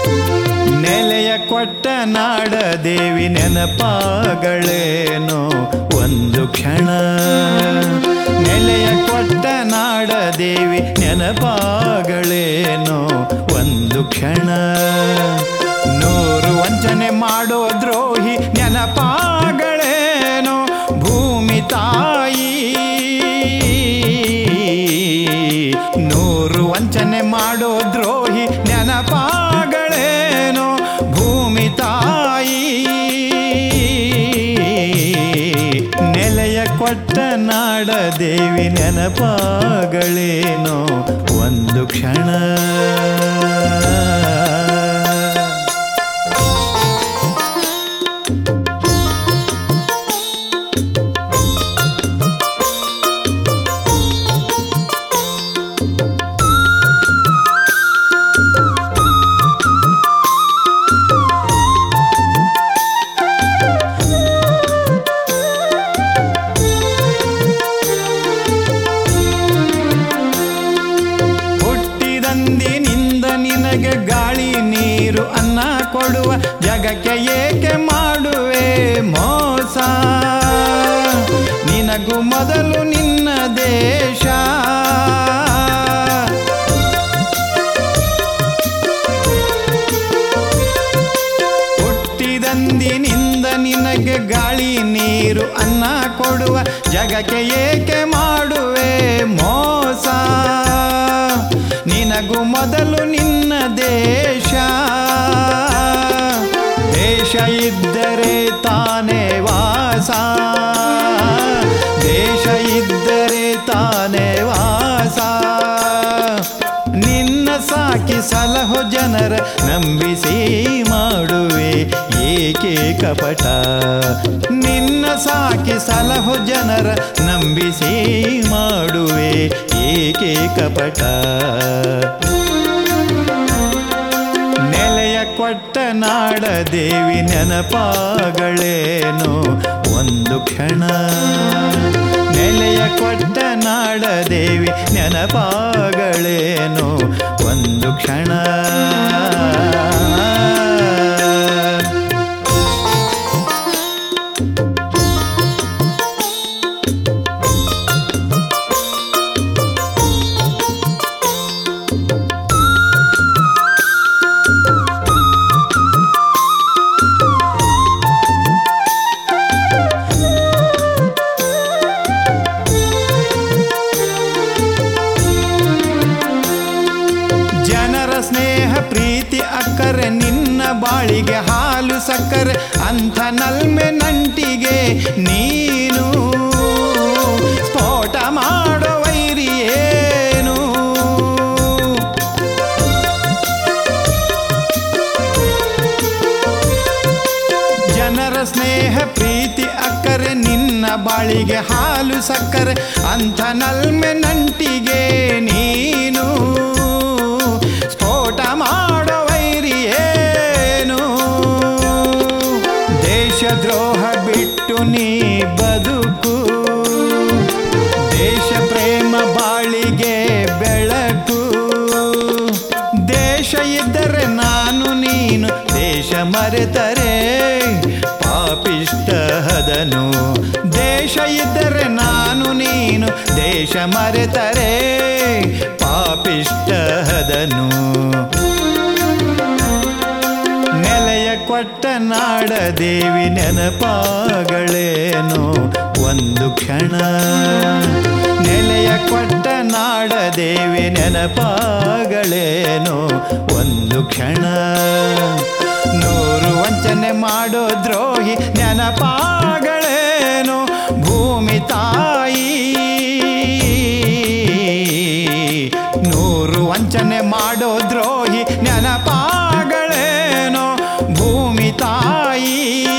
ನೆಲೆಯ ಕೊಟ್ಟ ನಾಡ ದೇವಿ ನೆನಪಾಗಳೇನೋ ಒಂದು ಕ್ಷಣ ನೆಲೆಯ ಕೊಟ್ಟ ನಾಡ ದೇವಿ ನೆನಪಾಗಳೇನೋ ಒಂದು ಕ್ಷಣ ನೂರು ವಂಚನೆ ಮಾಡೋ ದ್ರೋಹಿ ನೆನಪಾಗಳೇನೋ ಭೂಮಿ ತಾಯಿ ನೂರು ವಂಚನೆ ಮಾಡೋ ದ್ರೋಹಿ ನೆನಪಾಗಳೇನೋ ಭೂಮಿ ತಾಯಿ ನೆಲೆಯ ಕೊಟ್ಟ ನಾಡ ದೇವಿ ನೆನಪಾಗಳೇನೋ ಒಂದು ಕ್ಷಣ ಹುಟ್ಟಿದಂದಿನಿಂದ ನಿನಗೆ ಗಾಳಿ ನೀರು ಅನ್ನ ಕೊಡುವ ಜಗಕ್ಕೆ ಏಕೆ ಮಾಡುವೆ ಮೋಸ ನಿನಗೂ ಮೊದಲು ನಿನ್ನ ದೇಶ ಹುಟ್ಟಿದಂದಿನಿಂದ ನಿನಗೆ ಗಾಳಿ ನೀರು ಅನ್ನ ಕೊಡುವ ಜಗಕ್ಕೆ ಏಕೆ ಮಾಡುವೆ ಮೋಸ ನಿನಗೂ ಮೊದಲು ನಿನ್ನ ದೇಶ ದೇಶ ಇದ್ದರೆ ತಾನೇ ವಾಸ ದೇಶ ಇದ್ದರೆ ತಾನೇ ವಾಸ ನಿನ್ನ ಸಾಕಿ ಸಲಹೋ ಜನರ ನಂಬಿಸಿ ಮಾಡುವೆ ಏಕೆ ಕಪಟ ನಿನ್ನ ಸಾಕಿ ಸಲಹೋ ಜನರ ನಂಬಿಸಿ ಮಾಡುವೆ ಏಕೆ ಕಪಟ ನೆಲೆಯ ಕೊಟ್ಟ ನಾಡ ದೇವಿ ನೆನಪಾಗಳೇನೋ ಒಂದು ಕ್ಷಣ ನೆಲೆಯ ಕೊಟ್ಟ ನಾಡ ದೇವಿ ನೆನಪಾಗಳೇನೋ ಒಂದು ಕ್ಷಣ ಜನರ ಸ್ನೇಹ ಪ್ರೀತಿ ಅಕ್ಕರೆ ನಿನ್ನ ಬಾಳಿಗೆ ಹಾಲು ಸಕ್ಕರೆ ಅಂಥ ನಲ್ಮೆ ನಂಟಿಗೆ ನೀನು ಸ್ಫೋಟ ಮಾಡೋ ವೈರಿ ಏನು ಜನರ ಸ್ನೇಹ ಪ್ರೀತಿ ಅಕ್ಕರೆ ನಿನ್ನ ಬಾಳಿಗೆ ಹಾಲು ಸಕ್ಕರೆ ಅಂಥ ನಲ್ಮೆ ನಂಟಿಗೆ ನೀನು ಸ್ಫೋಟ ಮಾಡೋ ವೈರಿ ಏನು ದೇಶದ್ರೋಹ ಬಿಟ್ಟು ನೀ ಬದುಕು ದೇಶ ಪ್ರೇಮ ಬಾಳಿಗೆ ಬೆಳಕು ದೇಶ ಇದ್ದರೆ ನಾನು ನೀನು ದೇಶ ಮರೆತರೆ ಪಾಪಿಷ್ಟ ಹದನು ದೇಶ ಇದ್ದರೆ ನಾನು ನೀನು ದೇಶ ಮರೆತರೆ ಪಾಪಿಷ್ಟ ಹದನು ನೆಲೆಯ ಕೊಟ್ಟ ನಾಡ ದೇವಿ ನೆನಪಾಗಳೇನೋ ಒಂದು ಕ್ಷಣ ನೆಲೆಯ ಕೊಟ್ಟ ನಾಡ ದೇವಿ ನೆನಪಾಗಳೇನೋ ಒಂದು ಕ್ಷಣ ನೂರು ವಂಚನೆ ಮಾಡೋ ದ್ರೋಹಿ ನೆನಪಾಗಳೇನೋ ಭೂಮಿ ತಾಯಿ ನೂರು ವಂಚನೆ ಮಾಡೋ ದ್ರೋಹಿ ನೆನಪಾಗಳೇನೋ ಭೂಮಿ ತಾಯಿ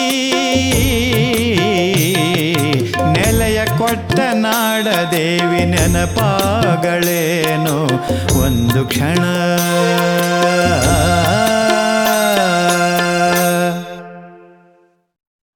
ನೆಲೆಯ ಕೊಟ್ಟ ನಾಡ ದೇವಿ ನೆನಪಾಗಳೇನೋ ಒಂದು ಕ್ಷಣ